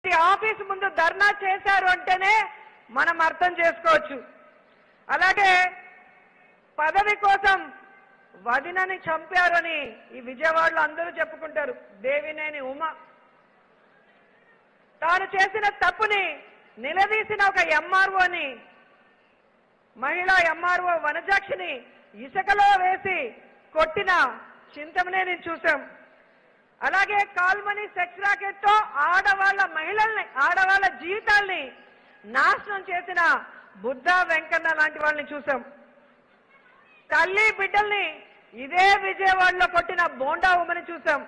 ఈ ఆఫీస్ ముందు ధర్నా చేశారు అంటేనే మనం అర్థం చేసుకోవచ్చు అలాగే పదవి కోసం వదినని చంపారని ఈ విజయవాడలో అందరూ చెప్పుకుంటారు దేవినేని ఉమ తాను చేసిన తప్పుని నిలదీసిన ఒక ఎంఆర్ఓని మహిళా ఎంఆర్ఓ వనజాక్షిని ఇసుకలో వేసి కొట్టిన చింతమనేని చూసాం అలాగే కాల్మనీ సెక్స్ రాకెట్ తో ఆడవాళ్ళ మహిళల్ని ఆడవాళ్ళ జీవితాల్ని నాశనం చేసిన బుద్ధ వెంకన్న లాంటి వాళ్ళని చూసాం తల్లి బిడ్డల్ని ఇదే విజయవాడలో కొట్టిన బోండా ఉమ్మని చూసాం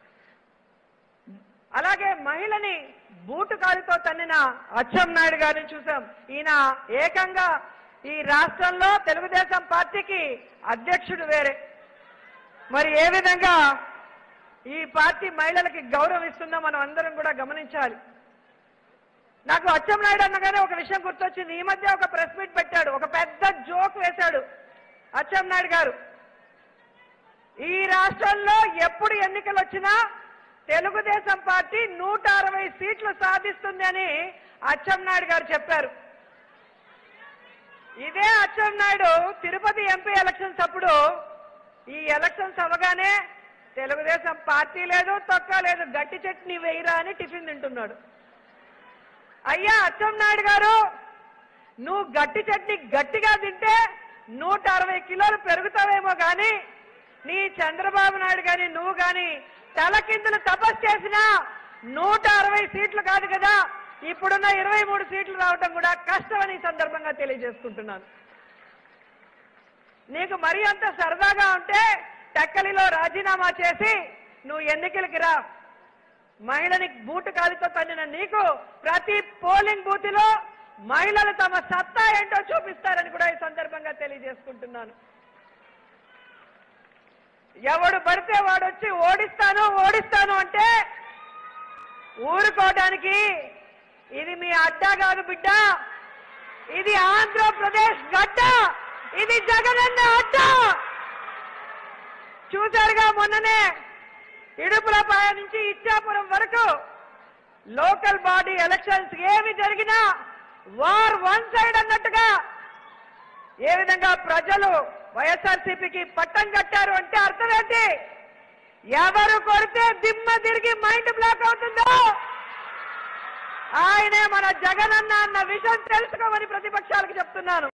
అలాగే మహిళని బూటు కాలుతో తన్నిన అచ్చెం నాయుడు గారిని చూసాం ఈయన ఏకంగా ఈ రాష్ట్రంలో తెలుగుదేశం పార్టీకి అధ్యక్షుడు వేరే మరి ఏ విధంగా ఈ పార్టీ మహిళలకి గౌరవం ఇస్తుందో మనం అందరం కూడా గమనించాలి నాకు అచ్చెం నాయుడు అనగానే ఒక విషయం గుర్తొచ్చింది ఈ మధ్య ఒక ప్రెస్ మీట్ పెట్టాడు ఒక పెద్ద జోక్ వేశాడు అచ్చెం నాయుడు గారు ఈ రాష్ట్రంలో ఎప్పుడు ఎన్నికలు వచ్చినా తెలుగుదేశం పార్టీ నూట అరవై సీట్లు సాధిస్తుంది అని అచ్చెం నాయుడు గారు చెప్పారు ఇదే అచ్చెం నాయుడు తిరుపతి ఎంపీ ఎలక్షన్స్ అప్పుడు ఈ ఎలక్షన్స్ అవగానే తెలుగుదేశం పార్టీ లేదు తొక్క లేదు గట్టి చట్నీ వేయరా అని టిఫిన్ తింటున్నాడు అయ్యా అచ్చెం నాయుడు గారు నువ్వు గట్టి చట్నీ గట్టిగా తింటే నూట అరవై కిలోలు పెరుగుతావేమో గాని నీ చంద్రబాబు నాయుడు గాని నువ్వు గాని తలకిందులు తపస్సు చేసినా నూట అరవై సీట్లు కాదు కదా ఇప్పుడున్న ఇరవై మూడు సీట్లు రావటం కూడా కష్టమని ఈ సందర్భంగా తెలియజేసుకుంటున్నాను నీకు మరీ అంత సరదాగా ఉంటే టక్కలిలో రాజీనామా చేసి నువ్వు ఎన్నికలకి రా మహిళని బూటు కాలితో తన్నిన నీకు ప్రతి పోలింగ్ బూత్ లో మహిళలు తమ సత్తా ఏంటో చూపిస్తారని కూడా ఈ సందర్భంగా తెలియజేసుకుంటున్నాను ఎవడు పడితే వాడు వచ్చి ఓడిస్తాను ఓడిస్తాను అంటే ఊరుకోవడానికి ఇది మీ అడ్డా కాదు బిడ్డ ఇది ఆంధ్రప్రదేశ్ గడ్డ ఇది జగనన్న అడ్డ చూశారుగా మొన్ననే ఇడుపులపాయ నుంచి ఇచ్చాపురం వరకు లోకల్ బాడీ ఎలక్షన్స్ ఏవి జరిగినా వార్ వన్ సైడ్ అన్నట్టుగా ఏ విధంగా ప్రజలు వైఎస్ఆర్సీపీకి పట్టం కట్టారు అంటే అర్థం ఏంటి ఎవరు కొడితే దిమ్మ తిరిగి మైండ్ బ్లాక్ అవుతుందో ఆయనే మన జగనన్న అన్న విషయం తెలుసుకోమని ప్రతిపక్షాలకు చెప్తున్నాను